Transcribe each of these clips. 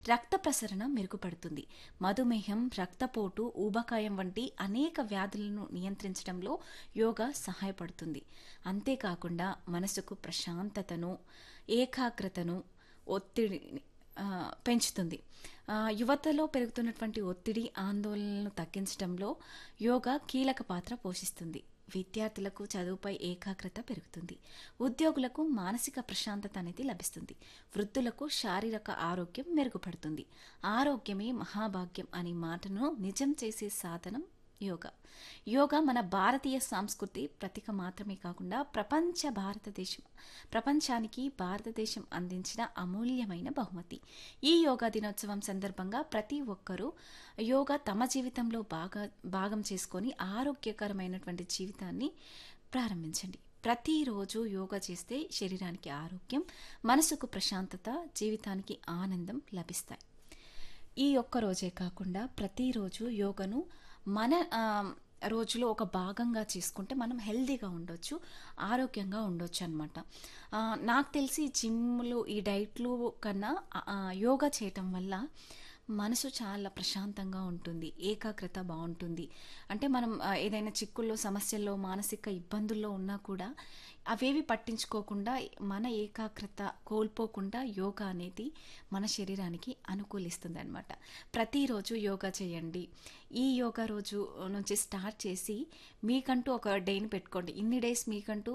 రక్త ప్రసరణ మెరుగుపడుతుంది మధుమేహం రక్తపోటు ఊబకాయం వంటి అనేక వ్యాధులను నియంత్రించడంలో యోగా సహాయపడుతుంది అంతేకాకుండా మనసుకు ప్రశాంతతను ఏకాగ్రతను ఒత్తిడిని ఆ, పెంచుతుంది ఆ, యువతలో పెరుగుతున్నటువంటి ఒత్తిడి ఆందోళనలను తగ్గించడంలో యోగా కీలక పాత్ర పోషిస్తుంది విద్యార్థులకు చదువుపై ఏకాగ్రత పెరుగుతుంది ఉద్యోగులకు మానసిక ప్రశాంతత అనేది లభిస్తుంది వృద్ధులకు శారీరక ఆరోగ్యం మెరుగుపడుతుంది ఆరోగ్యమే మహాభాగ్యం అనే మాటను నిజం చేసే సాధనం యోగా యోగా మన భారతీయ సంస్కృతి ప్రతీక మాత్రమే కాకుండా ప్రపంచ భారతదేశం ప్రపంచానికి భారతదేశం అందించిన అమూల్యమైన బహుమతి ఈ యోగా దినోత్సవం సందర్భంగా ప్రతి ఒక్కరూ యోగా తమ జీవితంలో బాగా భాగం చేసుకొని ఆరోగ్యకరమైనటువంటి జీవితాన్ని ప్రారంభించండి ప్రతిరోజు యోగా చేస్తే శరీరానికి ఆరోగ్యం మనసుకు ప్రశాంతత జీవితానికి ఆనందం లభిస్తాయి ఈ ఒక్క రోజే కాకుండా ప్రతిరోజు యోగను మన ఆ, రోజులో ఒక భాగంగా చేసుకుంటే మనం హెల్తీగా ఉండొచ్చు ఆరోగ్యంగా ఉండొచ్చు అనమాట నాకు తెలిసి జిమ్లు ఈ డైట్లు కన్నా ఆ, ఆ, యోగా చేయటం వల్ల మనసు చాలా ప్రశాంతంగా ఉంటుంది ఏకాగ్రత బాగుంటుంది అంటే మనం ఆ, ఏదైనా చిక్కుల్లో సమస్యల్లో మానసిక ఇబ్బందుల్లో ఉన్నా కూడా అవేవి పట్టించుకోకుండా మన ఏకాగ్రత కోల్పోకుండా యోగా అనేది మన శరీరానికి అనుకూలిస్తుంది అనమాట ప్రతిరోజు యోగా చేయండి ఈ యోగా రోజు నుంచి స్టార్ట్ చేసి మీకంటూ ఒక డేని పెట్టుకోండి ఇన్ని డేస్ మీకంటూ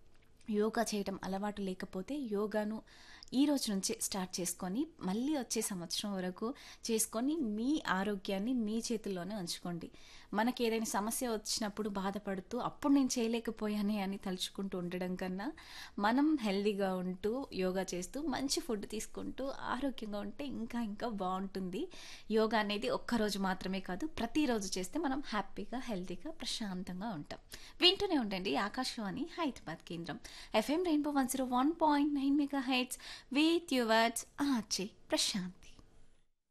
యోగా చేయడం అలవాటు లేకపోతే యోగాను ఈ రోజు నుంచే స్టార్ట్ చేసుకొని మళ్ళీ వచ్చే సంవత్సరం వరకు చేసుకొని మీ ఆరోగ్యాన్ని మీ చేతుల్లోనే ఉంచుకోండి మనకి ఏదైనా సమస్య వచ్చినప్పుడు బాధపడుతూ అప్పుడు నేను చేయలేకపోయానే అని తలుచుకుంటూ ఉండడం కన్నా మనం హెల్దీగా ఉంటూ యోగా చేస్తూ మంచి ఫుడ్ తీసుకుంటూ ఆరోగ్యంగా ఉంటే ఇంకా ఇంకా బాగుంటుంది యోగా అనేది ఒక్కరోజు మాత్రమే కాదు ప్రతిరోజు చేస్తే మనం హ్యాపీగా హెల్తీగా ప్రశాంతంగా ఉంటాం వింటూనే ఉండండి ఆకాశవాణి హైదరాబాద్ కేంద్రం FM rainbow one zero one point nine mega hits with yours RJ Prashanth